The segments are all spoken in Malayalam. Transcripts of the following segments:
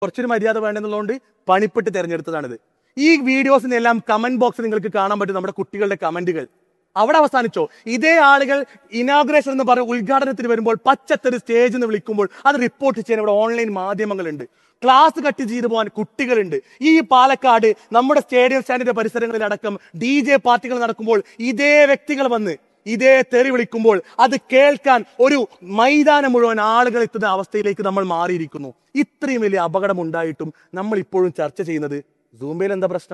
കുറച്ചൊരു മര്യാദ വേണ്ടെന്നുള്ളതുകൊണ്ട് പണിപ്പെട്ട് തിരഞ്ഞെടുത്തതാണിത് ഈ വീഡിയോസിനെല്ലാം കമന്റ് ബോക്സ് നിങ്ങൾക്ക് കാണാൻ പറ്റും നമ്മുടെ കുട്ടികളുടെ കമന്റുകൾ അവിടെ അവസാനിച്ചോ ഇതേ ആളുകൾ ഇനാഗ്രേഷൻ എന്ന് പറഞ്ഞ ഉദ്ഘാടനത്തിന് വരുമ്പോൾ പച്ചത്തൊരു സ്റ്റേജ് എന്ന് വിളിക്കുമ്പോൾ അത് റിപ്പോർട്ട് ചെയ്യാൻ ഇവിടെ ഓൺലൈൻ മാധ്യമങ്ങളുണ്ട് ക്ലാസ് കട്ട് ചെയ്തു പോകാൻ കുട്ടികളുണ്ട് ഈ പാലക്കാട് നമ്മുടെ സ്റ്റേഡിയം സ്റ്റാൻഡിന്റെ പരിസരങ്ങളിലടക്കം ഡി ജെ പാർട്ടികൾ നടക്കുമ്പോൾ ഇതേ വ്യക്തികൾ വന്ന് ഇതേ തെറി വിളിക്കുമ്പോൾ അത് കേൾക്കാൻ ഒരു മൈതാനം മുഴുവൻ ആളുകൾ എത്തുന്ന അവസ്ഥയിലേക്ക് നമ്മൾ മാറിയിരിക്കുന്നു ഇത്രയും വലിയ അപകടം ഉണ്ടായിട്ടും നമ്മൾ ഇപ്പോഴും ചർച്ച ചെയ്യുന്നത് സൂംബയിൽ എന്താ പ്രശ്നം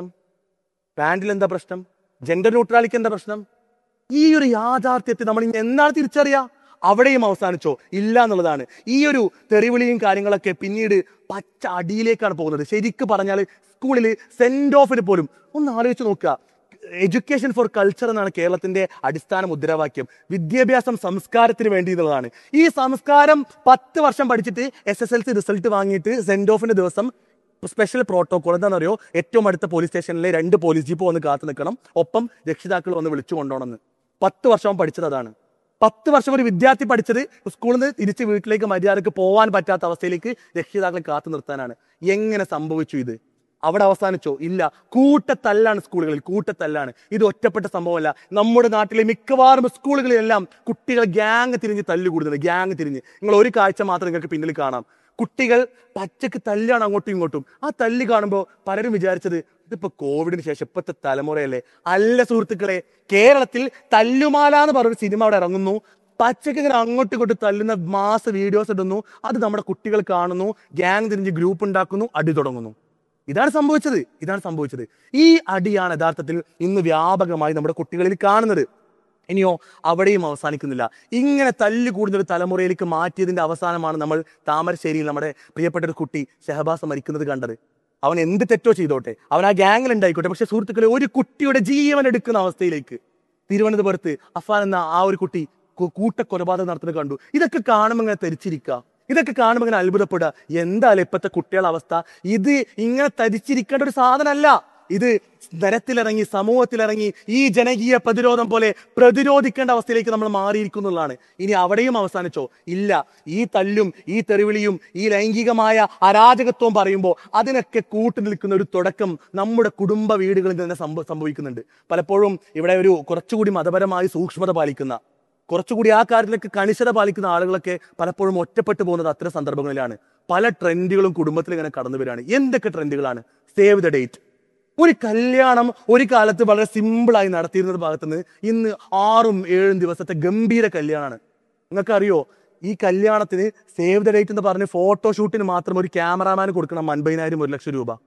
പാൻഡിൽ എന്താ പ്രശ്നം ജെൻഡർ ന്യൂട്രാലിറ്റി എന്താ പ്രശ്നം ഈ ഒരു യാഥാർത്ഥ്യത്തെ നമ്മൾ ഇനി എന്നാണ് തിരിച്ചറിയുക അവിടെയും അവസാനിച്ചോ ഇല്ല എന്നുള്ളതാണ് ഈ ഒരു തെറിവിളിയും കാര്യങ്ങളൊക്കെ പിന്നീട് പച്ച അടിയിലേക്കാണ് പോകുന്നത് ശരിക്ക് പറഞ്ഞാൽ സ്കൂളിൽ സെൻഡ് ഓഫിന് പോലും ഒന്ന് ആലോചിച്ച് നോക്കുക എഡ്യൂക്കേഷൻ ഫോർ കൾച്ചർ എന്നാണ് കേരളത്തിന്റെ അടിസ്ഥാന മുദ്രാവാക്യം വിദ്യാഭ്യാസം സംസ്കാരത്തിന് വേണ്ടി എന്നുള്ളതാണ് ഈ സംസ്കാരം പത്ത് വർഷം പഠിച്ചിട്ട് S S L C result വാങ്ങിയിട്ട് സെൻഡ് ഓഫിന്റെ ദിവസം സ്പെഷ്യൽ പ്രോട്ടോകോൾ എന്താണെന്നറിയോ ഏറ്റവും അടുത്ത പോലീസ് സ്റ്റേഷനിലെ രണ്ട് പോലീസ് ജീപ്പ് വന്ന് കാത്തു നിൽക്കണം ഒപ്പം രക്ഷിതാക്കൾ വന്ന് വിളിച്ചു കൊണ്ടുപോകണമെന്ന് പത്ത് വർഷം അവൻ പഠിച്ചത് അതാണ് പത്ത് വർഷം ഒരു വിദ്യാർത്ഥി പഠിച്ചത് സ്കൂളിൽ നിന്ന് തിരിച്ച് വീട്ടിലേക്ക് മര്യാദക്ക് പോകാൻ പറ്റാത്ത അവസ്ഥയിലേക്ക് രക്ഷിതാക്കളെ കാത്തു നിർത്താനാണ് എങ്ങനെ സംഭവിച്ചു ഇത് അവിടെ അവസാനിച്ചോ ഇല്ല കൂട്ടത്തല്ലാണ് സ്കൂളുകളിൽ കൂട്ടത്തല്ലാണ് ഇത് ഒറ്റപ്പെട്ട സംഭവമല്ല നമ്മുടെ നാട്ടിലെ മിക്കവാറും സ്കൂളുകളിലെല്ലാം കുട്ടികൾ ഗ്യാങ് തിരിഞ്ഞ് തല്ല് കൂടുന്നുണ്ട് ഗ്യാങ് തിരിഞ്ഞ് നിങ്ങൾ ഒരു കാഴ്ച മാത്രം നിങ്ങൾക്ക് പിന്നിൽ കാണാം കുട്ടികൾ പച്ചക്ക് തല്ലാണ് അങ്ങോട്ടും ഇങ്ങോട്ടും ആ തല്ല് കാണുമ്പോൾ പലരും വിചാരിച്ചത് ഇതിപ്പോ കോവിഡിന് ശേഷം ഇപ്പോഴത്തെ തലമുറയല്ലേ അല്ല സുഹൃത്തുക്കളെ കേരളത്തിൽ തല്ലുമാല എന്ന് പറഞ്ഞൊരു സിനിമ അവിടെ ഇറങ്ങുന്നു പച്ചക്ക് ഇങ്ങനെ അങ്ങോട്ടും ഇങ്ങോട്ടും തല്ലുന്ന മാസ വീഡിയോസ് ഇടുന്നു അത് നമ്മുടെ കുട്ടികൾ കാണുന്നു ഗ്യാങ് തിരിഞ്ഞ് ഗ്രൂപ്പ് ഉണ്ടാക്കുന്നു അടി തുടങ്ങുന്നു ഇതാണ് സംഭവിച്ചത് ഇതാണ് സംഭവിച്ചത് ഈ അടിയാണ് യഥാർത്ഥത്തിൽ ഇന്ന് വ്യാപകമായി നമ്മുടെ കുട്ടികളിൽ കാണുന്നത് ഇനിയോ അവിടെയും അവസാനിക്കുന്നില്ല ഇങ്ങനെ തല്ല് കൂടുന്ന ഒരു തലമുറയിലേക്ക് മാറ്റിയതിന്റെ അവസാനമാണ് നമ്മൾ താമരശ്ശേരിയിൽ നമ്മുടെ പ്രിയപ്പെട്ട ഒരു കുട്ടി ഷഹബാസ് മരിക്കുന്നത് കണ്ടത് അവൻ എന്ത് തെറ്റോ ചെയ്തോട്ടെ അവൻ ആ ഗ്യാങ്ങിൽ ഉണ്ടായിക്കോട്ടെ പക്ഷെ സുഹൃത്തുക്കളെ ഒരു കുട്ടിയുടെ ജീവൻ എടുക്കുന്ന അവസ്ഥയിലേക്ക് തിരുവനന്തപുരത്ത് അഫാൻ എന്ന ആ ഒരു കുട്ടി കു- കൂട്ട കൊലപാതകം നടത്തുന്നത് കണ്ടു ഇതൊക്കെ കാണുമ്പോൾ ഇങ്ങനെ തെരിച്ചിരിക്കുക ഇതൊക്കെ കാണുമ്പോൾ ഇങ്ങനെ അത്ഭുതപ്പെടുക എന്തായാലും ഇപ്പോഴത്തെ കുട്ടികളുടെ അവസ്ഥ ഇത് ഇങ്ങനെ തരിച്ചിരിക്കേണ്ട ഒരു സാധനമല്ല ഇത് നിരത്തിലിറങ്ങി സമൂഹത്തിലിറങ്ങി ഈ ജനകീയ പ്രതിരോധം പോലെ പ്രതിരോധിക്കേണ്ട അവസ്ഥയിലേക്ക് നമ്മൾ മാറിയിരിക്കുന്നുള്ളതാണ് ഇനി അവിടെയും അവസാനിച്ചോ ഇല്ല ഈ തല്ലും ഈ തെറിവിളിയും ഈ ലൈംഗികമായ അരാജകത്വം പറയുമ്പോൾ അതിനൊക്കെ കൂട്ടു നിൽക്കുന്ന ഒരു തുടക്കം നമ്മുടെ കുടുംബ വീടുകളിൽ തന്നെ സംഭ സംഭവിക്കുന്നുണ്ട് പലപ്പോഴും ഇവിടെ ഒരു കുറച്ചുകൂടി മതപരമായി സൂക്ഷ്മത പാലിക്കുന്ന കുറച്ചുകൂടി ആ കാര്യത്തിലേക്ക് കണിശത പാലിക്കുന്ന ആളുകളൊക്കെ പലപ്പോഴും ഒറ്റപ്പെട്ടു പോകുന്നത് അത്തരം സന്ദർഭങ്ങളിലാണ് പല ട്രെൻഡുകളും കുടുംബത്തിൽ ഇങ്ങനെ കടന്നു വരികയാണ് എന്തൊക്കെ ട്രെൻഡുകളാണ് സേവ് ദ ഡേറ്റ് ഒരു കല്യാണം ഒരു കാലത്ത് വളരെ സിമ്പിളായി നടത്തിയിരുന്ന ഭാഗത്തുനിന്ന് ഇന്ന് ആറും ഏഴും ദിവസത്തെ ഗംഭീര കല്യാണമാണ് നിങ്ങൾക്കറിയോ ഈ കല്യാണത്തിന് സേവ് ദ ഡേറ്റ് എന്ന് പറഞ്ഞ് ഫോട്ടോഷൂട്ടിന് മാത്രം ഒരു ക്യാമറാമാന് കൊടുക്കണം അൻപതിനായിരം ഒരു ലക്ഷം രൂപ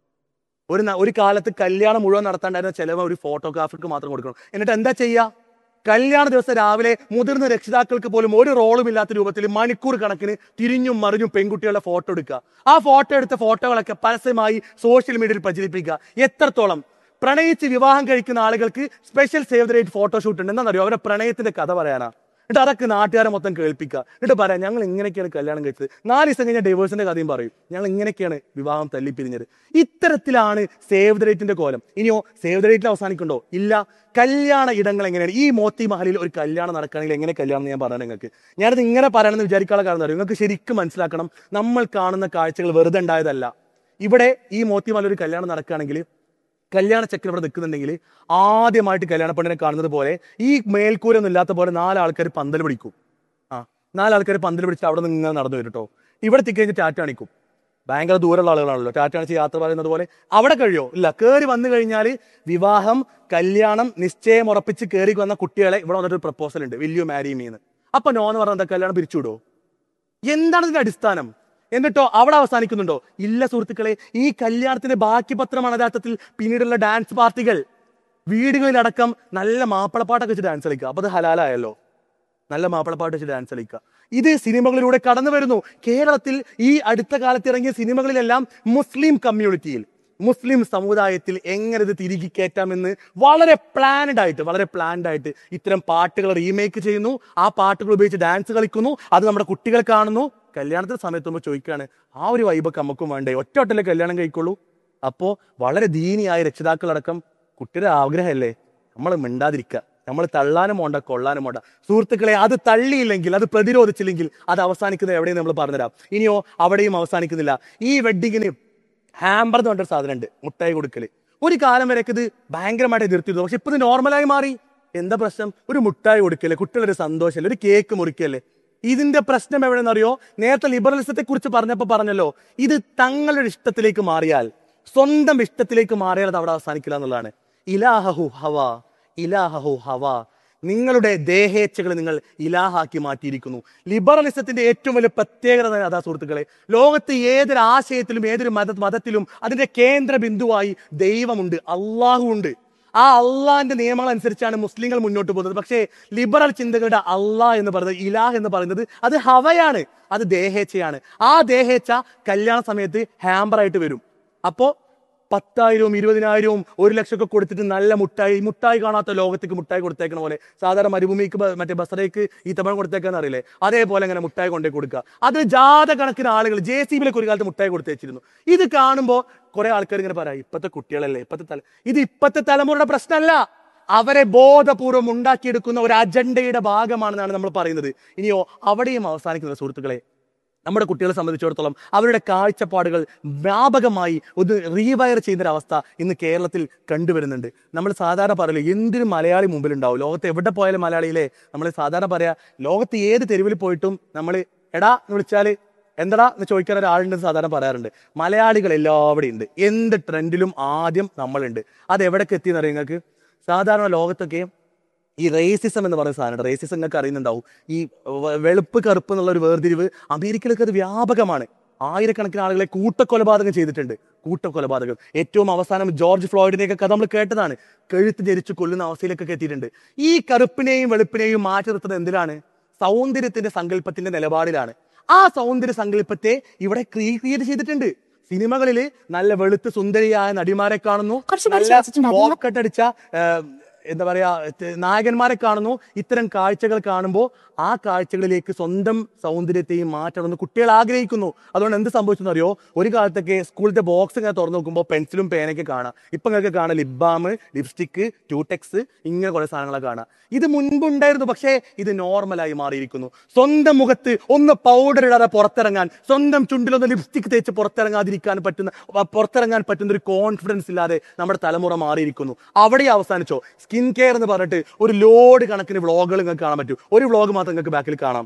ഒരു ന- ഒരു കാലത്ത് കല്യാണം മുഴുവൻ നടത്താണ്ടായിരുന്ന ചെലവ് ഒരു ഫോട്ടോഗ്രാഫർക്ക് മാത്രം കൊടുക്കണം എന്നിട്ട് എന്താ ചെയ്യുക കല്യാണ ദിവസം രാവിലെ മുതിർന്ന രക്ഷിതാക്കൾക്ക് പോലും ഒരു റോളും ഇല്ലാത്ത രൂപത്തിൽ മണിക്കൂർ കണക്കിന് തിരിഞ്ഞും മറിഞ്ഞും പെൺകുട്ടികളുടെ ഫോട്ടോ എടുക്കുക ആ ഫോട്ടോ എടുത്ത ഫോട്ടോകളൊക്കെ പരസ്യമായി സോഷ്യൽ മീഡിയയിൽ പ്രചരിപ്പിക്കുക എത്രത്തോളം പ്രണയിച്ച് വിവാഹം കഴിക്കുന്ന ആളുകൾക്ക് special save the date photoshoot ഉണ്ട് എന്താണെന്നറിയോ അവരുടെ പ്രണയത്തിന്റെ കഥ പറയാനാ എന്നിട്ട് അതൊക്കെ നാട്ടുകാരെ മൊത്തം കേൾപ്പിക്കുക എന്നിട്ട് പറയാം ഞങ്ങൾ ഇങ്ങനെയൊക്കെയാണ് കല്യാണം കഴിച്ചത് നാല് ദിവസം കഴിഞ്ഞാൽ ഡൈവേഴ്സിന്റെ കഥയും പറയും ഞങ്ങൾ ഇങ്ങനെയൊക്കെയാണ് വിവാഹം തല്ലിപ്പിരിഞ്ഞത് ഇത്തരത്തിലാണ് സേവ് ദ ഡേറ്റിന്റെ കോലം ഇനിയോ സേവ് ദ ഡേറ്റിൽ അവസാനിക്കുന്നുണ്ടോ ഇല്ല കല്യാണ ഇടങ്ങൾ എങ്ങനെയാണ് ഈ മോത്തി മഹലിൽ ഒരു കല്യാണം നടക്കുകയാണെങ്കിൽ എങ്ങനെ കല്യാണം എന്ന് ഞാൻ പറഞ്ഞു നിങ്ങൾക്ക് ഞാനത് ഇങ്ങനെ പറയണമെന്ന് വിചാരിക്കാനുള്ള കാരണം അറിയും നിങ്ങൾക്ക് ശരിക്കും മനസ്സിലാക്കണം നമ്മൾ കാണുന്ന കാഴ്ചകൾ വെറുതെ ഉണ്ടായതല്ല ഇവിടെ ഈ മോത്തി മഹലിൽ ഒരു കല്യാണം നടക്കുകയാണെങ്കിൽ കല്യാണ ചെക്കൻ ഇവിടെ നിൽക്കുന്നുണ്ടെങ്കിൽ ആദ്യമായിട്ട് കല്യാണ പെണ്ണിനെ കാണുന്നത് പോലെ ഈ മേൽക്കൂരൊന്നും ഇല്ലാത്ത പോലെ നാലാൾക്കാർ പന്തൽ പിടിക്കും ആ നാലാൾക്കാർ പന്തൽ പിടിച്ച് അവിടെ നിന്ന് ഇങ്ങനെ നടന്നു വരും കേട്ടോ ഇവിടെ എത്തിക്കഴിഞ്ഞ് ടാറ്റ കാണിക്കും ഭയങ്കര ദൂരമുള്ള ആളുകളാണല്ലോ ടാറ്റ കാണിച്ച് യാത്ര പറയുന്നത് പോലെ അവിടെ കഴിയോ ഇല്ല കയറി വന്നു കഴിഞ്ഞാൽ വിവാഹം കല്യാണം നിശ്ചയം ഉറപ്പിച്ച് കയറി വന്ന കുട്ടികളെ ഇവിടെ വന്നിട്ട് പ്രപ്പോസൽ ഉണ്ട് വലിയ മാരി മീന്ന് അപ്പൊ നോ എന്ന് പറഞ്ഞാൽ എന്താ കല്യാണം പിരിച്ചുവിടോ എന്താണ് ഇതിന്റെ അടിസ്ഥാനം എന്നിട്ടോ അവിടെ അവസാനിക്കുന്നുണ്ടോ ഇല്ല സുഹൃത്തുക്കളെ ഈ കല്യാണത്തിന്റെ ബാക്കി പത്രമാണ് യഥാർത്ഥത്തിൽ പിന്നീടുള്ള ഡാൻസ് പാർട്ടികൾ വീടുകളിലടക്കം നല്ല മാപ്പിളപ്പാട്ടൊക്കെ വെച്ച് ഡാൻസ് കളിക്കുക അപ്പൊ അത് ഹലാലായല്ലോ നല്ല മാപ്പിളപ്പാട്ട് വെച്ച് ഡാൻസ് കളിക്കുക ഇത് സിനിമകളിലൂടെ കടന്നു വരുന്നു കേരളത്തിൽ ഈ അടുത്ത കാലത്ത് ഇറങ്ങിയ സിനിമകളിലെല്ലാം മുസ്ലിം കമ്മ്യൂണിറ്റിയിൽ മുസ്ലിം സമുദായത്തിൽ എങ്ങനെ ഇത് തിരികെ കയറ്റാമെന്ന് വളരെ പ്ലാനഡ് ആയിട്ട് വളരെ പ്ലാൻഡ് ആയിട്ട് ഇത്തരം പാട്ടുകൾ റീമേക്ക് ചെയ്യുന്നു ആ പാട്ടുകൾ ഉപയോഗിച്ച് ഡാൻസ് കളിക്കുന്നു അത് നമ്മുടെ കുട്ടികൾ കാണുന്നു കല്യാണത്തിന് സമയത്ത് നമ്മൾ ചോദിക്കുകയാണ് ആ ഒരു വൈബൊക്കെ നമുക്കും വേണ്ടേ ഒറ്റ ഒറ്റല്ലേ കല്യാണം കഴിക്കുള്ളൂ അപ്പോൾ വളരെ ദീനിയായ രക്ഷിതാക്കളടക്കം കുട്ടിയുടെ ആഗ്രഹമല്ലേ നമ്മൾ മിണ്ടാതിരിക്കുക നമ്മൾ തള്ളാനും വേണ്ട കൊള്ളാനും വേണ്ട സുഹൃത്തുക്കളെ അത് തള്ളിയില്ലെങ്കിൽ അത് പ്രതിരോധിച്ചില്ലെങ്കിൽ അത് അവസാനിക്കുന്നത് എവിടെയും നമ്മൾ പറഞ്ഞുതരാം ഇനിയോ അവിടെയും അവസാനിക്കുന്നില്ല ഈ വെഡിങ്ങിന് ഹാമ്പർ എന്ന് പറഞ്ഞൊരു സാധനമുണ്ട് മുട്ടായി കൊടുക്കല് ഒരു കാലം വരെയൊക്കെ ഇത് ഭയങ്കരമായിട്ട് എതിർത്തിരുന്നു പക്ഷെ ഇപ്പൊ ഇത് നോർമലായി മാറി എന്താ പ്രശ്നം ഒരു മുട്ടായി കൊടുക്കല്ലേ കുട്ടികളൊരു സന്തോഷമല്ലേ ഒരു കേക്ക് മുറിക്കല്ലേ ഇതിന്റെ പ്രശ്നം എവിടെയെന്ന് അറിയോ നേരത്തെ ലിബറലിസത്തെ കുറിച്ച് പറഞ്ഞപ്പോ പറഞ്ഞല്ലോ ഇത് തങ്ങളുടെ ഇഷ്ടത്തിലേക്ക് മാറിയാൽ സ്വന്തം ഇഷ്ടത്തിലേക്ക് മാറിയാൽ അത് അവിടെ അവസാനിക്കില്ല എന്നുള്ളതാണ് ഇലാഹു ഹവ ഇലാഹു ഹവ നിങ്ങളുടെ ദേഹേച്ഛകൾ നിങ്ങൾ ഇലാഹാക്കി മാറ്റിയിരിക്കുന്നു ലിബറലിസത്തിന്റെ ഏറ്റവും വലിയ പ്രത്യേകത അതാ സുഹൃത്തുക്കളെ ലോകത്ത് ഏതൊരു ആശയത്തിലും ഏതൊരു മത മതത്തിലും അതിന്റെ കേന്ദ്ര ബിന്ദുവായി ദൈവമുണ്ട് അള്ളാഹു ഉണ്ട് ആ അള്ളാഹിന്റെ നിയമങ്ങൾ അനുസരിച്ചാണ് മുസ്ലിങ്ങൾ മുന്നോട്ട് പോകുന്നത് പക്ഷേ ലിബറൽ ചിന്തകളുടെ അള്ളാഹ് എന്ന് പറയുന്നത് ഇലാഹ് എന്ന് പറയുന്നത് അത് ഹവയാണ് അത് ദേഹേച്ഛയാണ് ആ ദേഹേച്ഛ കല്യാണ സമയത്ത് ഹാമ്പറായിട്ട് വരും അപ്പോ പത്തായിരവും ഇരുപതിനായിരവും ഒരു ലക്ഷമൊക്കെ കൊടുത്തിട്ട് നല്ല മുട്ടായി മുട്ടായി കാണാത്ത ലോകത്തേക്ക് മുട്ടായി കൊടുത്തേക്കണ പോലെ സാധാരണ മരുഭൂമിക്ക് ബ- മറ്റേ ബസറയ്ക്ക് ഈ തമിഴ് കൊടുത്തേക്കാന്ന് അറിയില്ലേ അതേപോലെ അങ്ങനെ മുട്ടായി കൊണ്ടേ കൊടുക്കുക അത് ജാത കണക്കിന് ആളുകൾ ജെ സി ബിയിലേക്ക് ഒരു കാലത്ത് മുട്ടായി കൊടുത്തേച്ചിരുന്നു ഇത് കാണുമ്പോൾ കുറെ ആൾക്കാർ ഇങ്ങനെ പറയാം ഇപ്പത്തെ കുട്ടികളല്ലേ ഇപ്പത്തെ തല ഇത് ഇപ്പത്തെ തലമുറയുടെ പ്രശ്നമല്ല അവരെ ബോധപൂർവം ഉണ്ടാക്കിയെടുക്കുന്ന ഒരു അജണ്ടയുടെ ഭാഗമാണെന്നാണ് നമ്മൾ പറയുന്നത് ഇനിയോ അവിടെയും അവസാനിക്കുന്ന സുഹൃത്തുക്കളെ നമ്മുടെ കുട്ടികളെ സംബന്ധിച്ചിടത്തോളം അവരുടെ കാഴ്ചപ്പാടുകൾ വ്യാപകമായി ഒന്ന് റീവയർ ചെയ്യുന്ന ഒരു അവസ്ഥ ഇന്ന് കേരളത്തിൽ കണ്ടുവരുന്നുണ്ട് നമ്മൾ സാധാരണ പറയില്ല എന്തിനും മലയാളി മുമ്പിലുണ്ടാവും ലോകത്ത് എവിടെ പോയാലും മലയാളിയിലെ നമ്മൾ സാധാരണ പറയാ ലോകത്ത് ഏത് തെരുവിൽ പോയിട്ടും നമ്മൾ എടാ എന്ന് വിളിച്ചാൽ എന്തടാ എന്ന് ചോദിക്കാൻ ഒരാളുണ്ടെന്ന് സാധാരണ പറയാറുണ്ട് മലയാളികൾ എല്ലാവിടെയും ഉണ്ട് എന്ത് ട്രെൻഡിലും ആദ്യം നമ്മളുണ്ട് അത് എവിടേക്ക് എത്തിയെന്ന് അറിയാം നിങ്ങൾക്ക് സാധാരണ ലോകത്തൊക്കെ ഈ റേസിസം എന്ന് പറയുന്ന സാധനം റേസിസം നിങ്ങൾക്ക് അറിയുന്നുണ്ടാവും ഈ വ- വെളുപ്പ് കറുപ്പ് എന്നുള്ള ഒരു വേർതിരിവ് അമേരിക്കയിലൊക്കെ അത് വ്യാപകമാണ് ആയിരക്കണക്കിന് ആളുകളെ കൂട്ടക്കൊലപാതകം ചെയ്തിട്ടുണ്ട് കൂട്ടക്കൊലപാതകം ഏറ്റവും അവസാനം ജോർജ് ഫ്ലോയിഡിനെയൊക്കെ കഥ നമ്മൾ കേട്ടതാണ് കഴുത്ത് ജരിച്ച് കൊല്ലുന്ന അവസ്ഥയിലേക്കൊക്കെ എത്തിയിട്ടുണ്ട് ഈ കറുപ്പിനെയും വെളുപ്പിനെയും മാറ്റി നിർത്തുന്നത് എന്തിനാണ് സൗന്ദര്യത്തിന്റെ സങ്കല്പത്തിന്റെ നിലപാടിലാണ് ആ സൗന്ദര്യ സങ്കല്പത്തെ ഇവിടെ ക്രിയേറ്റ് ചെയ്തിട്ടുണ്ട് സിനിമകളിൽ നല്ല വെളുത്ത് സുന്ദരിയായ നടിമാരെ കാണുന്നു കുറച്ച് പേര് നല്ല ചോദിച്ചിട്ടുണ്ടായിരുന്നു. പോക്കറ്റ് അടിച്ച ഏഹ്, എന്താ പറയാ ത- നായകന്മാരെ കാണുന്നു ഇത്തരം കാഴ്ചകൾ കാണുമ്പോൾ ആ കാഴ്ചകളിലേക്ക് സ്വന്തം സൗന്ദര്യത്തെയും മാറ്റണമെന്ന് കുട്ടികൾ ആഗ്രഹിക്കുന്നു അതുകൊണ്ട് എന്ത് സംഭവിച്ചെന്ന് അറിയോ ഒരു കാലത്തൊക്കെ സ്കൂളിന്റെ ബോക്സ് ഇങ്ങനെ തുറന്നു നോക്കുമ്പോൾ പെൻസിലും പേനൊക്കെ കാണാം ഇപ്പൊ നിങ്ങൾക്ക് കാണാം ലിപ് ബാം ലിപ്സ്റ്റിക്ക് ട്യൂടെക്സ് ഇങ്ങനെ കുറെ സാധനങ്ങളൊക്കെ കാണാം ഇത് മുൻപുണ്ടായിരുന്നു പക്ഷേ ഇത് നോർമലായി മാറിയിരിക്കുന്നു സ്വന്തം മുഖത്ത് ഒന്ന് പൗഡർ ഇടാതെ പുറത്തിറങ്ങാൻ സ്വന്തം ചുണ്ടിലൊന്ന് ലിപ്സ്റ്റിക് തേച്ച് പുറത്തിറങ്ങാതിരിക്കാൻ പറ്റുന്ന വ- പുറത്തിറങ്ങാൻ പറ്റുന്ന ഒരു കോൺഫിഡൻസ് ഇല്ലാതെ നമ്മുടെ തലമുറ മാറിയിരിക്കുന്നു അവിടെ അവസാനിച്ചോ സ്കിൻ കെയർ എന്ന് പറഞ്ഞിട്ട് ഒരു ലോഡ് കണക്കിന് വ്ളോഗുകൾ നിങ്ങൾക്ക് കാണാൻ പറ്റും ഒരു വ്ളോഗ് മാത്രം നിങ്ങൾക്ക് ബാക്കിൽ കാണാം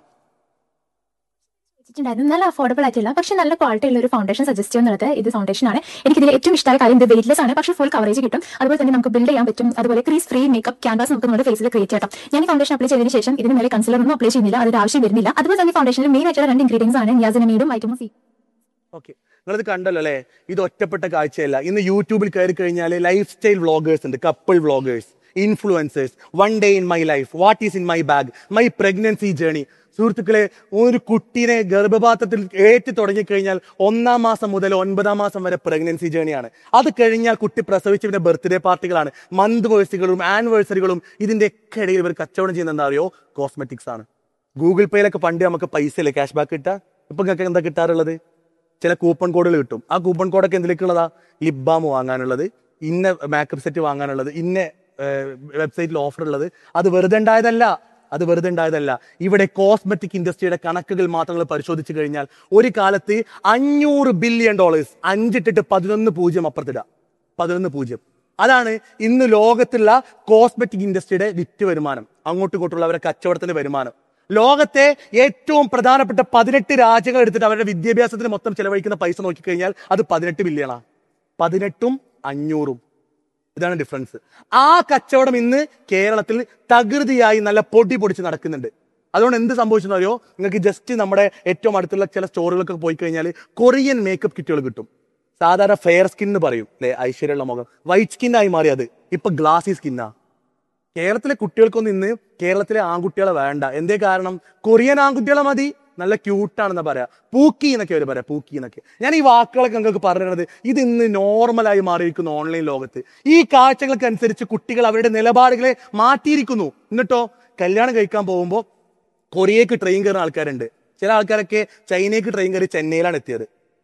വെച്ചിട്ടുണ്ടായിരുന്നു നല്ല അഫോർഡബിൾ ആയിട്ടുള്ള പക്ഷെ നല്ല ക്വാളിറ്റി ഉള്ള ഒരു ഫൗണ്ടേഷൻ സജസ്റ്റ് ചെയ്യുന്നത് ഇത് ഫൗണ്ടേഷൻ ആണ് എനിക്ക് ഇതിൽ ഏറ്റവും ഇഷ്ടമായ കാര്യം ഇത് വെയിറ്റ്ലെസ് ആണ് പക്ഷേ ഫുൾ കവറേജ് കിട്ടും അതുപോലെ തന്നെ നമുക്ക് ബിൽഡ് ചെയ്യാൻ പറ്റും അതുപോലെ ക്രീസ് ഫ്രീ മേക്കപ്പ് ക്യാൻവാസ് നമുക്ക് നമ്മുടെ ഫേസിൽ ക്രിയേറ്റ് ചെയ്യാം ഞാൻ ഈ ഫൗണ്ടേഷൻ അപ്ലൈ ചെയ്തതിന് ശേഷം ഇതിന് മേലെ കൺസിലർ ഒന്നും അപ്ലൈ ചെയ്യുന്നില്ല അതിന്റെ ആവശ്യം വരുന്നില്ല അതുപോലെ തന്നെ ഫൗണ്ടേഷനിൽ മെയിൻ ആയിട്ടുള്ള രണ്ട് ഇൻഗ്രീഡിയൻസ് ആണ് നിയാസിനമീഡും വൈറ്റമിൻ സി ഓക്കെ നിങ്ങളിത് കണ്ടല്ലോ അല്ലേ ഇത് ഒറ്റപ്പെട്ട കാഴ്ചയല്ല ഇന്ന് യൂട്യൂബിൽ കയറി കഴിഞ്ഞാൽ ലൈഫ് സ്റ്റൈൽ വ്ളോഗേഴ്സ് ഉണ്ട് couple vloggers influencers one day in my life what is in my bag my pregnancy journey സുഹൃത്തുക്കളെ ഒരു കുട്ടീനെ ഗർഭപാത്രത്തിൽ ഏറ്റി തുടങ്ങിക്കഴിഞ്ഞാൽ ഒന്നാം മാസം മുതൽ ഒൻപതാം മാസം വരെ പ്രഗ്നൻസി ജേണിയാണ് അത് കഴിഞ്ഞാൽ കുട്ടി പ്രസവിച്ചതിന്റെ ബർത്ത്ഡേ പാർട്ടികളാണ് മന്ത് വേഴ്സികളും ആനിവേഴ്സറികളും ഇതിന്റെ ഒക്കെ ഇടയിൽ ഇവർ കച്ചവടം ചെയ്യുന്നത് എന്താ അറിയോ കോസ്മെറ്റിക്സ് ആണ് ഗൂഗിൾ പേയിലൊക്കെ പണ്ട് നമുക്ക് പൈസ അല്ലേ ക്യാഷ് ബാക്ക് കിട്ടുക ഇപ്പൊ നിങ്ങൾക്ക് എന്താ കിട്ടാറുള്ളത് ചില കൂപ്പൺ കോഡുകൾ കിട്ടും ആ കൂപ്പൺ കോഡൊക്കെ എന്തിലേക്കുള്ളതാ ലിപ് ബാം വാങ്ങാനുള്ളത് ഇന്ന മേക്കപ്പ് സെറ്റ് വാങ്ങാനുള്ളത് ഇന്ന വെബ്സൈറ്റിൽ ഓഫർ ഉള്ളത് അത് വെറുതെ ഉണ്ടായതല്ല അത് വെറുതെ ഉണ്ടായതല്ല ഇവിടെ കോസ്മെറ്റിക് ഇൻഡസ്ട്രിയുടെ കണക്കുകൾ മാത്രങ്ങൾ പരിശോധിച്ചു കഴിഞ്ഞാൽ ഒരു കാലത്ത് അഞ്ഞൂറ് ബില്യൺ ഡോളേഴ്സ് അഞ്ചിട്ടിട്ട് പതിനൊന്ന് പൂജ്യം അപ്പുറത്തിടുക പതിനൊന്ന് പൂജ്യം അതാണ് ഇന്ന് ലോകത്തുള്ള കോസ്മെറ്റിക് ഇൻഡസ്ട്രിയുടെ വിറ്റ് വരുമാനം അങ്ങോട്ടും ഇങ്ങോട്ടുള്ള അവരുടെ കച്ചവടത്തിന്റെ വരുമാനം ലോകത്തെ ഏറ്റവും പ്രധാനപ്പെട്ട പതിനെട്ട് രാജ്യങ്ങൾ എടുത്തിട്ട് അവരുടെ വിദ്യാഭ്യാസത്തിന് മൊത്തം ചെലവഴിക്കുന്ന പൈസ നോക്കിക്കഴിഞ്ഞാൽ അത് പതിനെട്ട് ബില്യണാ പതിനെട്ടും അഞ്ഞൂറും ഇതാണ് ഡിഫറൻസ് ആ കച്ചവടം ഇന്ന് കേരളത്തിൽ തകൃതിയായി നല്ല പൊടി പൊടിച്ച് നടക്കുന്നുണ്ട് അതുകൊണ്ട് എന്ത് സംഭവിച്ചെന്ന് അറിയോ നിങ്ങൾക്ക് ജസ്റ്റ് നമ്മുടെ ഏറ്റവും അടുത്തുള്ള ചില സ്റ്റോറുകളൊക്കെ പോയി കഴിഞ്ഞാൽ കൊറിയൻ മേക്കപ്പ് കിറ്റുകൾ കിട്ടും സാധാരണ ഫെയർ സ്കിൻ എന്ന് പറയും അല്ലെ ഐശ്വര്യമുള്ള മുഖം വൈറ്റ് സ്കിൻ ആയി മാറി അത് ഇപ്പൊ ഗ്ലാസി സ്കിന്നാ കേരളത്തിലെ കുട്ടികൾക്കൊന്നും ഇന്ന് കേരളത്തിലെ ആൺകുട്ടികളെ വേണ്ട എന്തേ കാരണം കൊറിയൻ ആൺകുട്ടികളെ മതി നല്ല ക്യൂട്ടാണെന്ന് പറയാ പൂക്കി എന്നൊക്കെ അവർ പറയാം പൂക്കി എന്നൊക്കെ ഞാൻ ഈ വാക്കുകളൊക്കെ നിങ്ങൾക്ക് പറഞ്ഞത് ഇത് ഇന്ന് നോർമലായി മാറിയിരിക്കുന്നു ഓൺലൈൻ ലോകത്ത് ഈ കാഴ്ചകൾക്ക് അനുസരിച്ച് കുട്ടികൾ അവരുടെ നിലപാടുകളെ മാറ്റിയിരിക്കുന്നു എന്നിട്ടോ കല്യാണം കഴിക്കാൻ പോകുമ്പോൾ കൊറിയക്ക് ട്രെയിൻ കയറുന്ന ആൾക്കാരുണ്ട് ചില ആൾക്കാരൊക്കെ ചൈനയ്ക്ക് ട്രെയിൻ കയറി ചെന്നൈയിലാണ് എത്തിയത്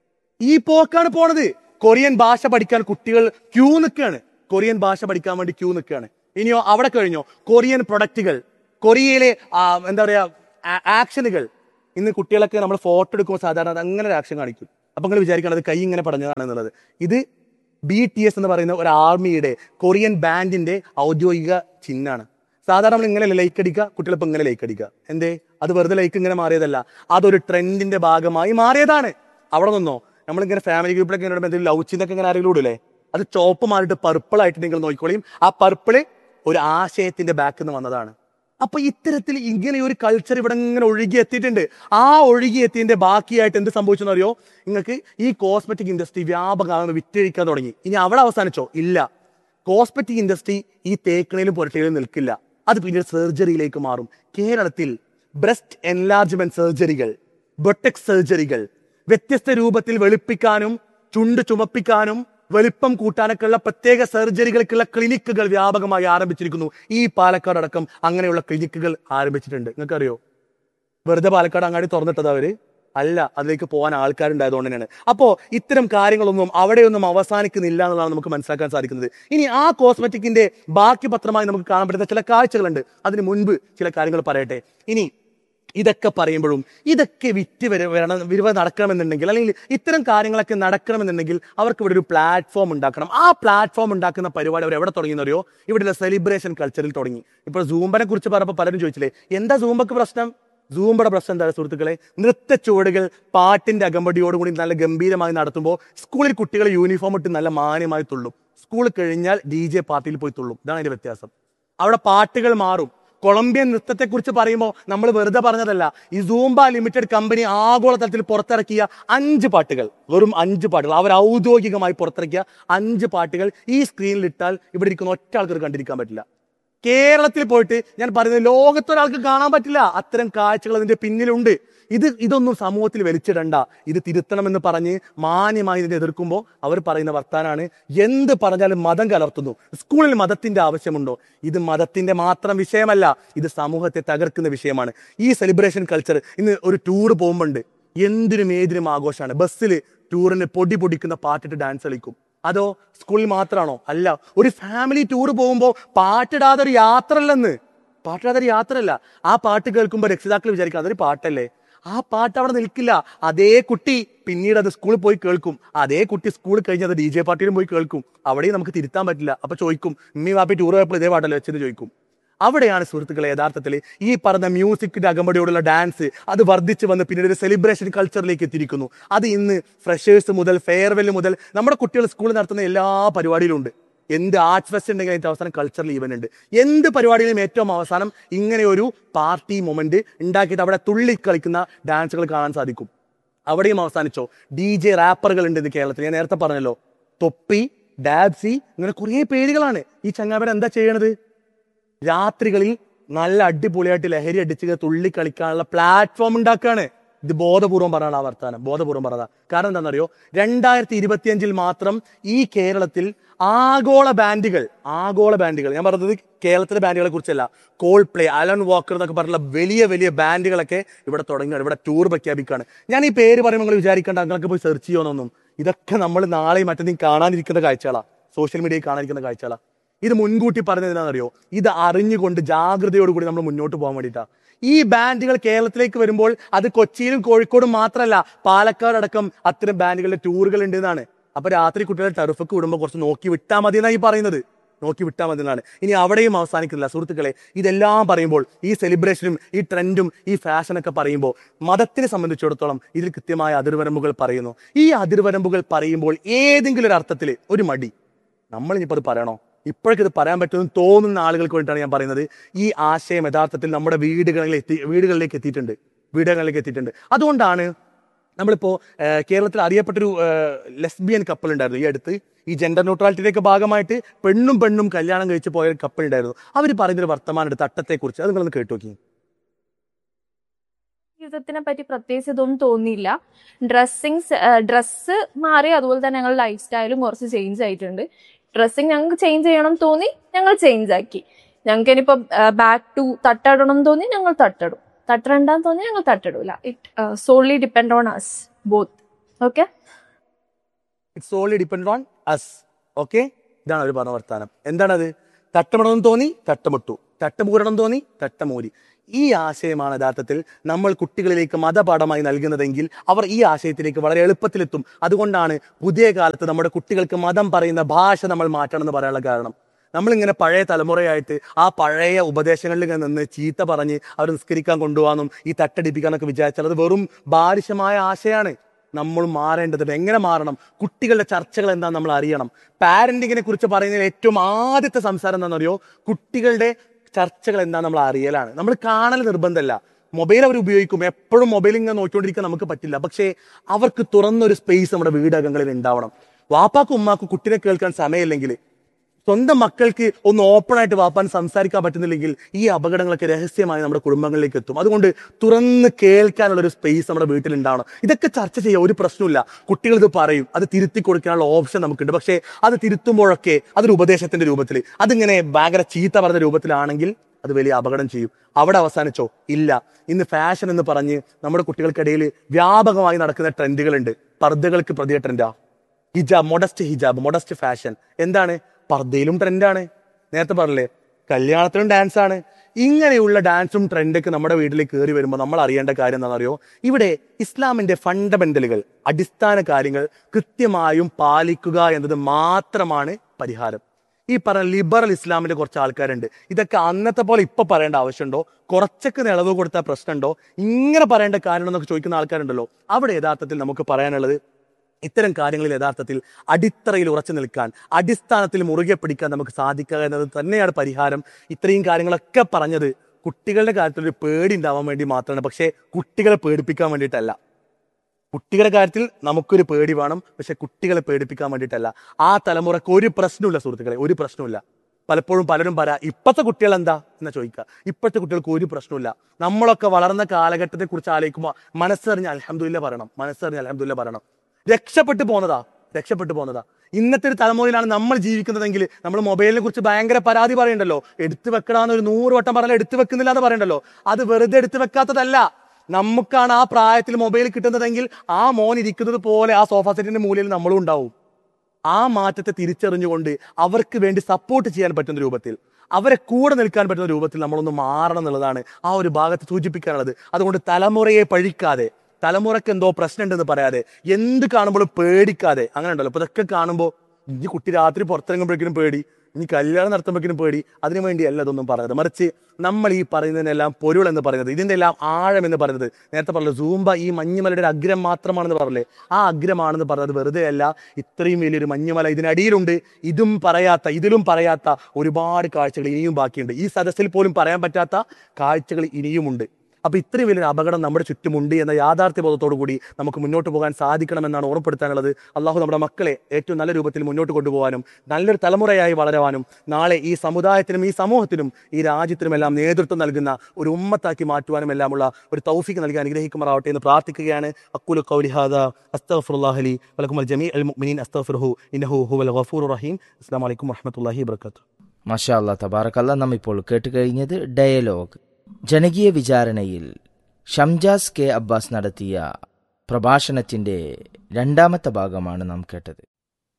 ഈ പോക്കാണ് പോണത് കൊറിയൻ ഭാഷ പഠിക്കാൻ കുട്ടികൾ ക്യൂ നിൽക്കുകയാണ് കൊറിയൻ ഭാഷ പഠിക്കാൻ വേണ്ടി ക്യൂ നിൽക്കുകയാണ് ഇനിയോ അവിടെ കഴിഞ്ഞോ കൊറിയൻ പ്രൊഡക്റ്റുകൾ കൊറിയയിലെ ആ, എന്താ പറയാ ആ- ആക്ഷനുകൾ ഇന്ന് കുട്ടികളൊക്കെ നമ്മൾ ഫോട്ടോ എടുക്കുമ്പോൾ സാധാരണ അത് അങ്ങനെ ഒരു ആക്ഷൻ കാണിക്കും അപ്പൊ നിങ്ങൾ വിചാരിക്കണം അത് കൈ ഇങ്ങനെ പടഞ്ഞതാണ് എന്നുള്ളത് ഇത് ബി ടി എസ് എന്ന് പറയുന്ന ഒരു ആർമിയുടെ കൊറിയൻ ബാൻഡിന്റെ ഔദ്യോഗിക ചിഹ്നമാണ് സാധാരണ നമ്മൾ ഇങ്ങനെ ലൈക്ക് അടിക്കുക കുട്ടികളിപ്പോൾ ഇങ്ങനെ ലൈക്ക് അടിക്കുക എന്തേ അത് വെറുതെ ലൈക്ക് ഇങ്ങനെ മാറിയതല്ല അതൊരു ട്രെൻഡിന്റെ ഭാഗമായി മാറിയതാണ് അവിടെ നിന്നോ നമ്മളിങ്ങനെ ഫാമിലി ഗ്രൂപ്പിലൊക്കെ ഇങ്ങനെ ഇടുമ്പോൾ എന്തെങ്കിലും ലവ് ചിന്നൊക്കെ ഇങ്ങനെ ആരെങ്കിലും ഇടൂലേ അത് ചോപ്പ് മാറിയിട്ട് പർപ്പിൾ ആയിട്ട് നിങ്ങൾ നോക്കിക്കോളിയും ആ പർപ്പിള് ഒരു ആശയത്തിന്റെ ബാക്കിൽ നിന്ന് വന്നതാണ് അപ്പൊ ഇത്തരത്തിൽ ഇങ്ങനെ ഒരു കൾച്ചർ ഇവിടെ ഇങ്ങനെ ഒഴുകി എത്തിയിട്ടുണ്ട് ആ ഒഴുകി എത്തിയതിന്റെ ബാക്കിയായിട്ട് എന്ത് സംഭവിച്ചെന്ന് അറിയോ നിങ്ങൾക്ക് ഈ കോസ്മെറ്റിക് ഇൻഡസ്ട്രി വ്യാപകമായി വിറ്റഴിക്കാൻ തുടങ്ങി ഇനി അവിടെ അവസാനിച്ചോ ഇല്ല കോസ്മെറ്റിക് ഇൻഡസ്ട്രി ഈ തേക്കണയിലും പുരട്ടയിലും നിൽക്കില്ല അത് പിന്നീട് സർജറിയിലേക്ക് മാറും കേരളത്തിൽ ബ്രസ്റ്റ് എൻലാർജ്മെന്റ് സർജറികൾ ബൊട്ടക് സർജറികൾ വ്യത്യസ്ത രൂപത്തിൽ വെളുപ്പിക്കാനും ചുണ്ട് ചുമപ്പിക്കാനും വലിപ്പം കൂട്ടാനൊക്കെ ഉള്ള പ്രത്യേക സർജറികൾക്കുള്ള ക്ലിനിക്കുകൾ വ്യാപകമായി ആരംഭിച്ചിരിക്കുന്നു ഈ പാലക്കാട് അടക്കം അങ്ങനെയുള്ള ക്ലിനിക്കുകൾ ആരംഭിച്ചിട്ടുണ്ട് നിങ്ങൾക്കറിയോ വെറുതെ പാലക്കാട് അങ്ങാടി തുറന്നിട്ടത് അവര് അല്ല അതിലേക്ക് പോകാൻ ആൾക്കാരുണ്ടായതുകൊണ്ട് തന്നെയാണ് അപ്പോ ഇത്തരം കാര്യങ്ങളൊന്നും അവിടെയൊന്നും അവസാനിക്കുന്നില്ല എന്നുള്ളതാണ് നമുക്ക് മനസ്സിലാക്കാൻ സാധിക്കുന്നത് ഇനി ആ കോസ്മെറ്റിക്കിന്റെ ബാക്കി പത്രമായി നമുക്ക് കാണാൻ പറ്റുന്ന ചില കാഴ്ചകളുണ്ട് അതിന് മുൻപ് ചില കാര്യങ്ങൾ പറയട്ടെ ഇനി ഇതൊക്കെ പറയുമ്പോഴും ഇതൊക്കെ വിറ്റ് വര വരണം വിരിവ നടക്കണമെന്നുണ്ടെങ്കിൽ അല്ലെങ്കിൽ ഇത്തരം കാര്യങ്ങളൊക്കെ നടക്കണമെന്നുണ്ടെങ്കിൽ അവർക്ക് ഇവിടെ ഒരു പ്ലാറ്റ്ഫോം ഉണ്ടാക്കണം ആ പ്ലാറ്റ്ഫോം ഉണ്ടാക്കുന്ന പരിപാടി അവർ എവിടെ തുടങ്ങിയെന്നറിയോ ഇവിടെയുള്ള സെലിബ്രേഷൻ കൾച്ചറിൽ തുടങ്ങി ഇപ്പോൾ സൂംബനെ കുറിച്ച് പറഞ്ഞപ്പോൾ പലരും ചോദിച്ചില്ലേ എന്താ സൂംബക്ക് പ്രശ്നം സൂംബയുടെ പ്രശ്നം എന്താ സുഹൃത്തുക്കളെ നൃത്ത ചുവടുകൾ പാട്ടിന്റെ അകമ്പടിയോടുകൂടി നല്ല ഗംഭീരമായി നടത്തുമ്പോൾ സ്കൂളിൽ കുട്ടികൾ യൂണിഫോം ഇട്ട് നല്ല മാന്യമായി തുള്ളും സ്കൂൾ കഴിഞ്ഞാൽ ഡി ജെ പാർട്ടിയിൽ പോയി തുള്ളും ഇതാണ് അതിന്റെ വ്യത്യാസം അവിടെ പാട്ടുകൾ മാറും കൊളംബിയൻ നൃത്തത്തെക്കുറിച്ച് പറയുമ്പോൾ നമ്മൾ വെറുതെ പറഞ്ഞതല്ല ഈ സൂംബ ലിമിറ്റഡ് കമ്പനി ആഗോളതലത്തിൽ പുറത്തിറക്കിയ അഞ്ച് പാട്ടുകൾ വെറും അഞ്ച് പാട്ടുകൾ അവർ ഔദ്യോഗികമായി പുറത്തിറക്കിയ അഞ്ച് പാട്ടുകൾ ഈ സ്ക്രീനിൽ ഇട്ടാൽ ഇവിടെ ഇരിക്കുന്ന ഒറ്റ ആൾക്കാർ കണ്ടിരിക്കാൻ പറ്റില്ല കേരളത്തിൽ പോയിട്ട് ഞാൻ പറയുന്നത് ലോകത്തൊരാൾക്ക് കാണാൻ പറ്റില്ല അത്തരം കാഴ്ചകൾ അതിന്റെ പിന്നിലുണ്ട് ഇത് ഇതൊന്നും സമൂഹത്തിൽ വലിച്ചിടണ്ട ഇത് തിരുത്തണമെന്ന് പറഞ്ഞ് മാന്യമായി ഇതിനെ എതിർക്കുമ്പോൾ അവർ പറയുന്ന വർത്താനാണ് എന്ത് പറഞ്ഞാലും മതം കലർത്തുന്നു സ്കൂളിൽ മതത്തിന്റെ ആവശ്യമുണ്ടോ ഇത് മതത്തിന്റെ മാത്രം വിഷയമല്ല ഇത് സമൂഹത്തെ തകർക്കുന്ന വിഷയമാണ് ഈ സെലിബ്രേഷൻ കൾച്ചർ ഇന്ന് ഒരു ടൂർ പോകുമ്പോണ്ട് എന്തിനും ഏതിനും ആഘോഷമാണ് ബസ്സിൽ ടൂറിന് പൊടി പൊടിക്കുന്ന പാട്ടിട്ട് ഡാൻസ് കളിക്കും അതോ സ്കൂളിൽ മാത്രമാണോ അല്ല ഒരു ഫാമിലി ടൂർ പോകുമ്പോൾ പാട്ടിടാതെ ഒരു യാത്ര അല്ലെന്ന് പാട്ടിടാതെ ഒരു യാത്രയല്ല ആ പാട്ട് കേൾക്കുമ്പോൾ രക്ഷിതാക്കൾ വിചാരിക്കും അതൊരു പാട്ടല്ലേ ആ പാട്ട് അവിടെ നിൽക്കില്ല അതേ കുട്ടി പിന്നീട് അത് സ്കൂളിൽ പോയി കേൾക്കും അതേ കുട്ടി സ്കൂളിൽ കഴിഞ്ഞ് അത് ഡി ജെ പാർട്ടിയിലും പോയി കേൾക്കും അവിടെയും നമുക്ക് തിരുത്താൻ പറ്റില്ല അപ്പൊ ചോദിക്കും ഉമ്മി വാപ്പി ടൂർ പോയപ്പോൾ ഇതേ പാട്ടല്ലേ വെച്ചെന്ന് ചോദിക്കും അവിടെയാണ് സുഹൃത്തുക്കളെ യഥാർത്ഥത്തിൽ ഈ പറഞ്ഞ മ്യൂസിക്കിന്റെ അകമ്പടിയോടുള്ള ഡാൻസ് അത് വർദ്ധിച്ചു വന്ന് പിന്നീട് ഒരു സെലിബ്രേഷൻ കൾച്ചറിലേക്ക് എത്തിയിരിക്കുന്നു അത് ഇന്ന് ഫ്രഷേഴ്സ് മുതൽ ഫെയർവെൽ മുതൽ നമ്മുടെ കുട്ടികൾ സ്കൂളിൽ നടത്തുന്ന എല്ലാ പരിപാടിയിലും ഉണ്ട് എന്ത് ആർട്സ് ഫെസ്റ്റ് ഉണ്ടെങ്കിൽ അതിന്റെ അവസാനം കൾച്ചറൽ ഈവന്റ് ഉണ്ട് എന്ത് പരിപാടിയിലും ഏറ്റവും അവസാനം ഇങ്ങനെ ഒരു പാർട്ടി മൊമെന്റ് ഉണ്ടാക്കിയിട്ട് അവിടെ തുള്ളി കളിക്കുന്ന ഡാൻസുകൾ കാണാൻ സാധിക്കും അവിടെയും അവസാനിച്ചോ ഡി ജെ റാപ്പറുകൾ ഉണ്ട് ഇന്ന് കേരളത്തിൽ ഞാൻ നേരത്തെ പറഞ്ഞല്ലോ തൊപ്പി ഡാബ്സി ഇങ്ങനെ കുറേ പേരുകളാണ് ഈ ചങ്ങാപരം എന്താ ചെയ്യണത് രാത്രികളിൽ നല്ല അടിപൊളിയായിട്ട് ലഹരി അടിച്ച് തുള്ളി കളിക്കാനുള്ള പ്ലാറ്റ്ഫോം ഉണ്ടാക്കുകയാണ് ഇത് ബോധപൂർവം പറഞ്ഞാണ് ആ വർത്താനം ബോധപൂർവം പറഞ്ഞതാ കാരണം എന്താണെന്നറിയോ രണ്ടായിരത്തി ഇരുപത്തിയഞ്ചിൽ മാത്രം ഈ കേരളത്തിൽ ആഗോള ബാൻഡുകൾ ആഗോള ബാൻഡുകൾ ഞാൻ പറഞ്ഞത് കേരളത്തിലെ ബാൻഡുകളെ കുറിച്ചല്ല കോൾ പ്ലേ അലൻ വാക്കർ എന്നൊക്കെ പറഞ്ഞുള്ള വലിയ വലിയ ബാൻഡുകളൊക്കെ ഇവിടെ തുടങ്ങുകയാണ് ഇവിടെ ടൂർ പ്രഖ്യാപിക്കുകയാണ് ഞാൻ ഈ പേര് പറയുമ്പോൾ നിങ്ങൾ വിചാരിക്കേണ്ട നിങ്ങൾക്ക് പോയി സെർച്ച് ചെയ്യുമെന്നൊന്നും ഇതൊക്കെ നമ്മൾ നാളെയും മറ്റന്തെങ്കിലും കാണാനിരിക്കുന്ന കാഴ്ചകളാ സോഷ്യൽ മീഡിയയിൽ കാണാനിരിക്കുന്ന കാഴ്ചകളാ ഇത് മുൻകൂട്ടി പറഞ്ഞതിനാണെന്നറിയോ ഇത് അറിഞ്ഞുകൊണ്ട് ജാഗ്രതയോടുകൂടി നമ്മൾ മുന്നോട്ട് പോകാൻ വേണ്ടിയിട്ടാ ഈ ബാൻഡുകൾ കേരളത്തിലേക്ക് വരുമ്പോൾ അത് കൊച്ചിയിലും കോഴിക്കോടും മാത്രമല്ല പാലക്കാട് അടക്കം അത്തരം ബാൻഡുകളുടെ ടൂറുകൾ ഉണ്ട് എന്നാണ് അപ്പൊ രാത്രി കുട്ടികളെ ടർഫൊക്കെ വിടുമ്പോൾ കുറച്ച് നോക്കി വിട്ടാൽ മതി എന്നാണ് ഈ പറയുന്നത് നോക്കി വിട്ടാൽ മതി എന്നാണ് ഇനി അവിടെയും അവസാനിക്കുന്നില്ല സുഹൃത്തുക്കളെ ഇതെല്ലാം പറയുമ്പോൾ ഈ സെലിബ്രേഷനും ഈ ട്രെൻഡും ഈ ഫാഷനൊക്കെ പറയുമ്പോൾ മതത്തിനെ സംബന്ധിച്ചിടത്തോളം ഇതിൽ കൃത്യമായ അതിർവരമ്പുകൾ പറയുന്നു ഈ അതിർവരമ്പുകൾ പറയുമ്പോൾ ഏതെങ്കിലും ഒരു അർത്ഥത്തിൽ ഒരു മടി നമ്മൾ ഇനിയിപ്പോൾ അത് പറയണോ ഇപ്പോഴൊക്കെ ഇത് പറയാൻ പറ്റുമെന്ന് തോന്നുന്ന ആളുകൾക്ക് വേണ്ടിയിട്ടാണ് ഞാൻ പറയുന്നത് ഈ ആശയം യഥാർത്ഥത്തിൽ നമ്മുടെ വീടുകളിൽ എത്തി വീടുകളിലേക്ക് എത്തിയിട്ടുണ്ട് വീടുകളിലേക്ക് എത്തിയിട്ടുണ്ട് അതുകൊണ്ടാണ് നമ്മളിപ്പോ ഏഹ്, കേരളത്തിൽ അറിയപ്പെട്ടൊരു ലെസ്ബിയൻ കപ്പിൾ ഉണ്ടായിരുന്നു ഈ അടുത്ത് ഈ ജെൻഡർ ന്യൂട്രാലിറ്റിയുടെ ഭാഗമായിട്ട് പെണ്ണും പെണ്ണും കല്യാണം കഴിച്ച് പോയ ഒരു കപ്പിൾ ഉണ്ടായിരുന്നു അവർ പറയുന്നൊരു വർത്തമാനം എടുത്ത് അട്ടത്തെക്കുറിച്ച് അത് നിങ്ങളൊന്ന് കേട്ടു നോക്കി ജീവിതത്തിനെ പറ്റി പ്രത്യേകിച്ച് ഇതൊന്നും തോന്നിയില്ല ഡ്രസ്സിങ് ഡ്രസ്സ് മാറി അതുപോലെ തന്നെ ഞങ്ങളുടെ ലൈഫ് സ്റ്റൈലും കുറച്ച് ചേഞ്ച് ആയിട്ടുണ്ട് ഡ്രസ്സിങ് ഞങ്ങൾക്ക് ചേഞ്ച് ചെയ്യണം എന്ന് തോന്നി ഞങ്ങൾ ചേഞ്ച് ആക്കി ഞങ്ങൾക്ക് ഇനിയിപ്പോ ബാക്ക് ടു തട്ടടണം എന്ന് തോന്നി ഞങ്ങൾ തട്ടടും തട്ടണ്ടാന്ന് തോന്നി ഞങ്ങൾ തട്ടിടൂല it's only depend on us both okay it's only depend on us okay ഇതാണ് അവർ പറഞ്ഞ വർത്താനം എന്താണത് തട്ടമിടണം തോന്നി തട്ടമിട്ടു തട്ടമൂരണം തോന്നി തട്ടമൂരി ഈ ആശയമാണ് യഥാർത്ഥത്തിൽ നമ്മൾ കുട്ടികളിലേക്ക് മതപാഠമായി നൽകുന്നതെങ്കിൽ അവർ ഈ ആശയത്തിലേക്ക് വളരെ എളുപ്പത്തിലെത്തും അതുകൊണ്ടാണ് പുതിയ കാലത്ത് നമ്മുടെ കുട്ടികൾക്ക് മതം പറയുന്ന ഭാഷ നമ്മൾ മാറ്റണം എന്ന് പറയാനുള്ള കാരണം നമ്മളിങ്ങനെ പഴയ തലമുറയായിട്ട് ആ പഴയ ഉപദേശങ്ങളിൽ ഇങ്ങനെ നിന്ന് ചീത്ത പറഞ്ഞ് അവർ നിസ്കരിക്കാൻ കൊണ്ടുപോകാനും ഈ തട്ടടിപ്പിക്കാനൊക്കെ വിചാരിച്ചാൽ അത് വെറും ബാലിശമായ ആശയമാണ് നമ്മൾ മാറേണ്ടതുണ്ട് എങ്ങനെ മാറണം കുട്ടികളുടെ ചർച്ചകൾ എന്താണെന്ന് നമ്മൾ അറിയണം പാരന്റിങ്ങിനെ കുറിച്ച് പറയുന്നതിൽ ഏറ്റവും ആദ്യത്തെ സംസാരം എന്താണെന്നറിയോ കുട്ടികളുടെ ചർച്ചകൾ എന്താണെന്ന് നമ്മൾ അറിയലാണ് നമ്മൾ കാണൽ നിർബന്ധമല്ല മൊബൈൽ അവർ ഉപയോഗിക്കും എപ്പോഴും മൊബൈൽ ഇങ്ങനെ നോക്കിക്കൊണ്ടിരിക്കാൻ നമുക്ക് പറ്റില്ല പക്ഷേ അവർക്ക് തുറന്നൊരു സ്പേസ് നമ്മുടെ വീടകങ്ങളിൽ ഉണ്ടാവണം വാപ്പാക്കും ഉമ്മാക്കും കുട്ടിനെ കേൾക്കാൻ സമയമില്ലെങ്കിൽ സ്വന്തം മക്കൾക്ക് ഒന്ന് ഓപ്പൺ ആയിട്ട് വാപ്പാൻ സംസാരിക്കാൻ പറ്റുന്നില്ലെങ്കിൽ ഈ അപകടങ്ങളൊക്കെ രഹസ്യമായി നമ്മുടെ കുടുംബങ്ങളിലേക്ക് എത്തും അതുകൊണ്ട് തുറന്ന് കേൾക്കാനുള്ള ഒരു സ്പേസ് നമ്മുടെ വീട്ടിൽ ഉണ്ടാവണം ഇതൊക്കെ ചർച്ച ചെയ്യാം ഒരു പ്രശ്നമില്ല കുട്ടികൾ ഇത് പറയും അത് തിരുത്തി കൊടുക്കാനുള്ള ഓപ്ഷൻ നമുക്കുണ്ട് പക്ഷേ അത് തിരുത്തുമ്പോഴൊക്കെ അതൊരു ഉപദേശത്തിന്റെ രൂപത്തിൽ അതിങ്ങനെ ഭയങ്കര ചീത്ത പറഞ്ഞ രൂപത്തിലാണെങ്കിൽ അത് വലിയ അപകടം ചെയ്യും അവിടെ അവസാനിച്ചോ ഇല്ല ഇന്ന് ഫാഷൻ എന്ന് പറഞ്ഞ് നമ്മുടെ കുട്ടികൾക്കിടയിൽ വ്യാപകമായി നടക്കുന്ന ട്രെൻഡുകളുണ്ട് പർദ്ദകൾക്ക് പ്രതിയ ട്രെൻഡാ ഹിജാബ് മൊഡസ്റ്റ് ഹിജാബ് മൊഡസ്റ്റ് ഫാഷൻ എന്താണ് പർദ്ദയിലും ട്രെൻഡാണ് നേരത്തെ പറഞ്ഞില്ലേ കല്യാണത്തിലും ഡാൻസ് ആണ് ഇങ്ങനെയുള്ള ഡാൻസും ട്രെൻഡൊക്കെ നമ്മുടെ വീട്ടിലേക്ക് കയറി വരുമ്പോൾ നമ്മൾ അറിയേണ്ട കാര്യം എന്താണെന്നറിയോ ഇവിടെ ഇസ്ലാമിന്റെ ഫണ്ടമെന്റലുകൾ അടിസ്ഥാന കാര്യങ്ങൾ കൃത്യമായും പാലിക്കുക എന്നത് മാത്രമാണ് പരിഹാരം ഈ പറഞ്ഞ ലിബറൽ ഇസ്ലാമിന്റെ കുറച്ച് ആൾക്കാരുണ്ട് ഇതൊക്കെ അന്നത്തെ പോലെ ഇപ്പൊ പറയേണ്ട ആവശ്യമുണ്ടോ കുറച്ചൊക്കെ നിളവ് കൊടുത്താൽ പ്രശ്നമുണ്ടോ ഇങ്ങനെ പറയേണ്ട കാര്യം എന്നൊക്കെ ചോദിക്കുന്ന ആൾക്കാരുണ്ടല്ലോ അവിടെ യഥാർത്ഥത്തിൽ നമുക്ക് പറയാനുള്ളത് ഇത്തരം കാര്യങ്ങളിൽ യഥാർത്ഥത്തിൽ അടിത്തറയിൽ ഉറച്ചു നിൽക്കാൻ അടിസ്ഥാനത്തിൽ മുറുകെ പിടിക്കാൻ നമുക്ക് സാധിക്കുക എന്നത് തന്നെയാണ് പരിഹാരം ഇത്രയും കാര്യങ്ങളൊക്കെ പറഞ്ഞത് കുട്ടികളുടെ കാര്യത്തിൽ ഒരു പേടി ഉണ്ടാവാൻ വേണ്ടി മാത്രമാണ് പക്ഷേ കുട്ടികളെ പേടിപ്പിക്കാൻ വേണ്ടിയിട്ടല്ല കുട്ടികളുടെ കാര്യത്തിൽ നമുക്കൊരു പേടി വേണം പക്ഷെ കുട്ടികളെ പേടിപ്പിക്കാൻ വേണ്ടിയിട്ടല്ല ആ തലമുറക്ക് ഒരു പ്രശ്നമില്ല സുഹൃത്തുക്കളെ ഒരു പ്രശ്നമില്ല പലപ്പോഴും പലരും പറയാ ഇപ്പോഴത്തെ കുട്ടികൾ എന്താ എന്നാ ചോദിക്കുക ഇപ്പോഴത്തെ കുട്ടികൾക്ക് ഒരു പ്രശ്നമില്ല നമ്മളൊക്കെ വളർന്ന കാലഘട്ടത്തെ കുറിച്ച് ആലോചിക്കുമ്പോൾ മനസ്സറിഞ്ഞ് അലഹമുല്ല പറയണം മനസ്സറിഞ്ഞ് അലഹമുല്ല പറയണം രക്ഷപ്പെട്ടു പോന്നതാ രക്ഷപ്പെട്ടു പോന്നതാ ഇന്നത്തെ ഒരു തലമുറയിലാണ് നമ്മൾ ജീവിക്കുന്നതെങ്കിൽ നമ്മൾ മൊബൈലിനെ കുറിച്ച് ഭയങ്കര പരാതി പറയണ്ടല്ലോ എടുത്തു വെക്കണമെന്ന് ഒരു നൂറ് വട്ടം പറഞ്ഞാൽ എടുത്തു വെക്കുന്നില്ല എന്ന് പറയണ്ടല്ലോ അത് വെറുതെ എടുത്തു വെക്കാത്തതല്ല നമുക്കാണ് ആ പ്രായത്തിൽ മൊബൈൽ കിട്ടുന്നതെങ്കിൽ ആ മോൻ ഇരിക്കുന്നത് പോലെ ആ സോഫ സെറ്റിന്റെ മൂലയിൽ നമ്മളും ഉണ്ടാവും ആ മാറ്റത്തെ തിരിച്ചറിഞ്ഞുകൊണ്ട് അവർക്ക് വേണ്ടി സപ്പോർട്ട് ചെയ്യാൻ പറ്റുന്ന രൂപത്തിൽ അവരെ കൂടെ നിൽക്കാൻ പറ്റുന്ന രൂപത്തിൽ നമ്മളൊന്ന് മാറണം എന്നുള്ളതാണ് ആ ഒരു ഭാഗത്ത് സൂചിപ്പിക്കാനുള്ളത് അതുകൊണ്ട് തലമുറയെ പഴിക്കാതെ തലമുറക്ക് എന്തോ പ്രശ്നമുണ്ടെന്ന് പറയാതെ എന്ത് കാണുമ്പോഴും പേടിക്കാതെ അങ്ങനെ ഉണ്ടല്ലോ അപ്പൊ ഇതൊക്കെ കാണുമ്പോൾ ഇനി കുട്ടി രാത്രി പുറത്തിറങ്ങുമ്പോഴേക്കും പേടി ഇനി കല്യാണം നടത്തുമ്പോഴേക്കും പേടി അതിനു വേണ്ടിയല്ല ഇതൊന്നും പറയുന്നത് മറിച്ച് നമ്മൾ ഈ പറയുന്നതിനെല്ലാം പൊരുൾ എന്ന് പറയുന്നത് ഇതിന്റെ എല്ലാം ആഴം എന്ന് പറയുന്നത് നേരത്തെ പറഞ്ഞല്ലോ സൂമ്പ ഈ മഞ്ഞുമലയുടെ ഒരു അഗ്രം മാത്രമാണെന്ന് പറഞ്ഞില്ലേ ആ അഗ്രമാണെന്ന് പറഞ്ഞത് വെറുതെ അല്ല ഇത്രയും വലിയൊരു മഞ്ഞുമല ഇതിനടിയിലുണ്ട് ഇതും പറയാത്ത ഇതിലും പറയാത്ത ഒരുപാട് കാഴ്ചകൾ ഇനിയും ബാക്കിയുണ്ട് ഈ സദസ്സിൽ പോലും പറയാൻ പറ്റാത്ത കാഴ്ചകൾ ഇനിയുമുണ്ട് അപ്പൊ ഇത്രയും വലിയൊരു അപകടം നമ്മുടെ ചുറ്റുമുണ്ട് എന്ന യാഥാർത്ഥ്യ ബോധത്തോടു കൂടി നമുക്ക് മുന്നോട്ട് പോകാൻ സാധിക്കണമെന്നാണ് ഓർമ്മപ്പെടുത്താനുള്ളത് അള്ളാഹു നമ്മുടെ മക്കളെ ഏറ്റവും നല്ല രൂപത്തിൽ മുന്നോട്ട് കൊണ്ടുപോകാനും നല്ലൊരു തലമുറയായി വളരുവാനും നാളെ ഈ സമുദായത്തിനും ഈ സമൂഹത്തിനും ഈ രാജ്യത്തിനും എല്ലാം നേതൃത്വം നൽകുന്ന ഒരു ഉമ്മത്താക്കി മാറ്റുവാനും എല്ലാമുള്ള ഒരു തൗഫീക്ക് നൽകി അനുഗ്രഹിക്കുമാറാവട്ടെ എന്ന് പ്രാർത്ഥിക്കുകയാണ് അക്കുലു കൗലിഹാദ അസ്തഫുല്ലാഹലി വലക്കും ജമീ അൽ മുഅ്മിനീൻ അസ്തഫുർഹു ഇന്നഹു ഹുവൽ ഗഫൂർ റഹീം അസ്സാം വലൈക്കും വറഹമത്തല്ലാഹി വബർക്കാത്തു മഷാ അല്ലാ തബാറക്കല്ല നാം ഇപ്പോൾ കേട്ട് കഴിഞ്ഞത് ഡയലോഗ് ജനകീയ വിചാരണയിൽ ഷംജാസ് കെ അബ്ബാസ് നടത്തിയ പ്രഭാഷണത്തിന്റെ രണ്ടാമത്തെ ഭാഗമാണ് നാം കേട്ടത്